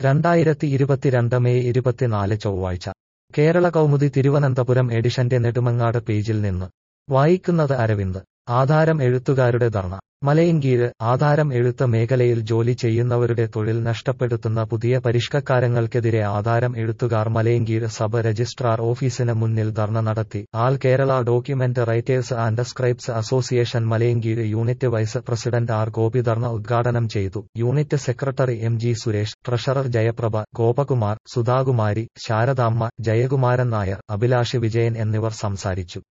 രണ്ടായിരത്തി ഇരുപത്തിരണ്ട് മെയ് ഇരുപത്തിനാല് ചൊവ്വാഴ്ച കേരള കൗമുദി തിരുവനന്തപുരം എഡിഷന്റെ നെടുമങ്ങാട് പേജിൽ നിന്ന് വായിക്കുന്നത് അരവിന്ദ് ആധാരം എഴുത്തുകാരുടെ ധർണ മലയിൻകീഴ് ആധാരം എഴുത്ത് മേഖലയിൽ ജോലി ചെയ്യുന്നവരുടെ തൊഴിൽ നഷ്ടപ്പെടുത്തുന്ന പുതിയ പരിഷ്കാരങ്ങൾക്കെതിരെ ആധാരം എഴുത്തുകാർ മലയിൻകീഴ് സബ് രജിസ്ട്രാർ ഓഫീസിന് മുന്നിൽ ധർണ നടത്തി all Kerala document writers and scribes association Malayinkeezhu unit vice president R Gopi dharna ഉദ്ഘാടനം ചെയ്തു unit secretary M G Suresh treasurer Jayaprabha Gopakumar Sudhakumari Saradamma Jayakumaran Nair Abhilash Vijayan എന്നിവർ സംസാരിച്ചു